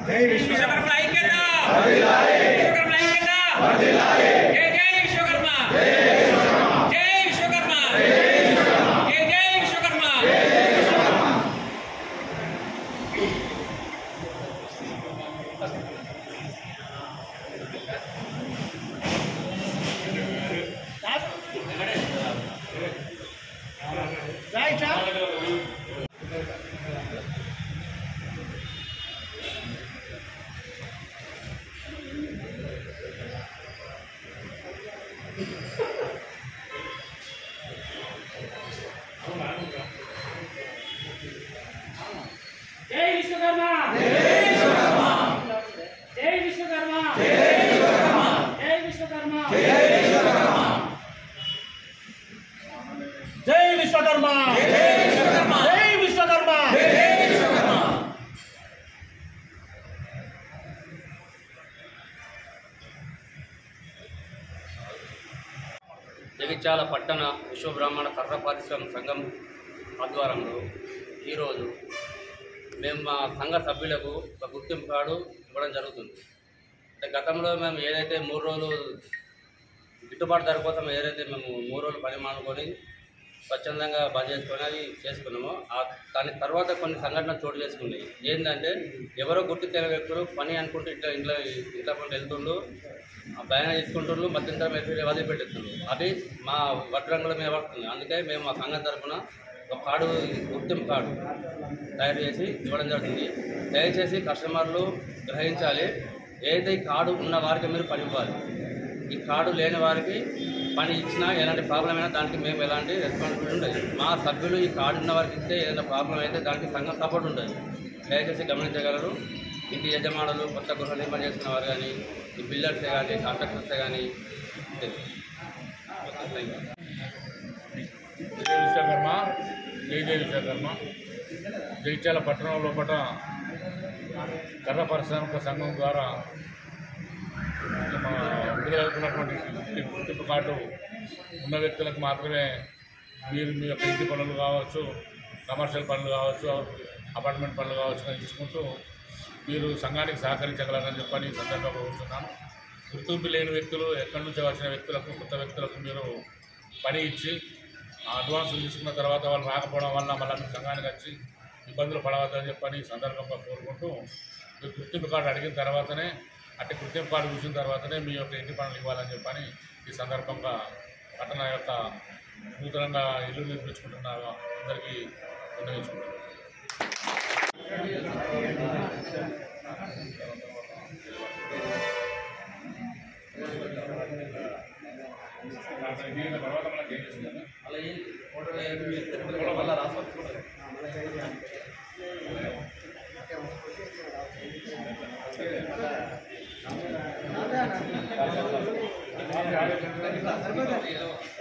విశ్వకర్మ ఐక్యత విశ్వకర్మ ఐక్యత జై జై విశ్వకర్మ జై విశ్వకర్మ జై జై విశ్వకర్మ జై విశ్వకర్మ జై విశ్వకర్మ జై విశ్వకర్మ జై విశ్వకర్మ జై విశ్వకర్మ జై విశ్వకర్మ జగిత్యాల పట్టణ విశ్వబ్రాహ్మణ కర్ర పారిశ్రామిక సంఘం ఆధ్వర్యంలో ఈరోజు మేము మా సంఘ సభ్యులకు ఒక గుర్తింపు కార్డు ఇవ్వడం జరుగుతుంది అంటే గతంలో మేము ఏదైతే మూడు రోజులు గిట్టుబాటు ధర కోసం ఏదైతే మేము మూడు రోజులు పని మానుకొని స్వచ్ఛందంగా బంద్ చేసుకొని అది చేసుకున్నామో ఆ దాని తర్వాత కొన్ని సంఘటనలు చోటు చేసుకున్నాయి ఏంటంటే ఎవరో గుర్తు తెలియని వ్యక్తులు పని అనుకుంటూ ఇట్లా ఇంట్లో ఇంట్లో పంట వెళ్తుండ్రు ఆ భయం తీసుకుంటుండ్రు మధ్యంతరం వెళ్ళి వదిలిపెట్టేస్తుండ్రు అది మా వడ్రంగుల మీద పడుతుంది అందుకే మేము మా సంఘం తరఫున ఒక కార్డు గుర్తింపు కార్డు తయారు చేసి ఇవ్వడం జరుగుతుంది దయచేసి కస్టమర్లు గ్రహించాలి ఏదైతే ఈ కార్డు ఉన్న వారికి మీరు పని ఇవ్వాలి ఈ కార్డు లేని వారికి పని ఇచ్చినా ఎలాంటి ప్రాబ్లం అయినా దానికి మేము ఎలాంటి రెస్పాన్సిబిలిటీ ఉండదు మా సభ్యులు ఈ కార్డు ఉన్న వారికి ఇస్తే ఏదైనా ప్రాబ్లం అయితే దానికి సంఘం సపోర్ట్ ఉంటుంది దయచేసి గమనించగలరు ఇంటి యజమానులు కొత్త గృహ నిర్మాణం చేస్తున్న వారు కానీ ఈ బిల్డర్సే కానీ కాంట్రాక్టర్సే కానీ జై విశ్వకర్మ జై జై విశ్వకర్మ జగిత్యాల పట్టణం లోపల కర్ర పారిశ్రామిక సంఘం ద్వారా మా విడుదలవుతున్నటువంటి గుర్తి- గుర్తింపు కార్డు ఉన్న వ్యక్తులకు మాత్రమే మీరు మీ యొక్క ఇంటి పనులు కావచ్చు కమర్షియల్ పనులు కావచ్చు అపార్ట్మెంట్ పనులు కావచ్చు అని తీసుకుంటూ మీరు సంఘానికి సహకరించగలరని చెప్పని ఈ సందర్భంగా కోరుతున్నాను గుర్తింపు లేని వ్యక్తులు ఎక్కడి నుంచి వచ్చిన వ్యక్తులకు కొత్త వ్యక్తులకు మీరు పని ఇచ్చి ఆ అడ్వాన్స్ తీసుకున్న తర్వాత వాళ్ళు రాకపోవడం వల్ల మళ్ళీ మీ సంఘానికి వచ్చి ఇబ్బందులు పడవద్దని చెప్పని ఈ సందర్భంగా కోరుకుంటూ మీరు గుర్తింపు కార్డు అడిగిన తర్వాతనే అట్టి గుర్తింపు కార్డు చూసిన తర్వాతనే మీ యొక్క ఇంటి పనులు ఇవ్వాలని చెప్పని ఈ సందర్భంగా పట్టణ యొక్క నూతనంగా ఇల్లు నిర్మించుకుంటున్న అందరికీ విన్నవించుకుంటున్నాను దీని తర్వాత మనకి ఏం చేస్తుంది జై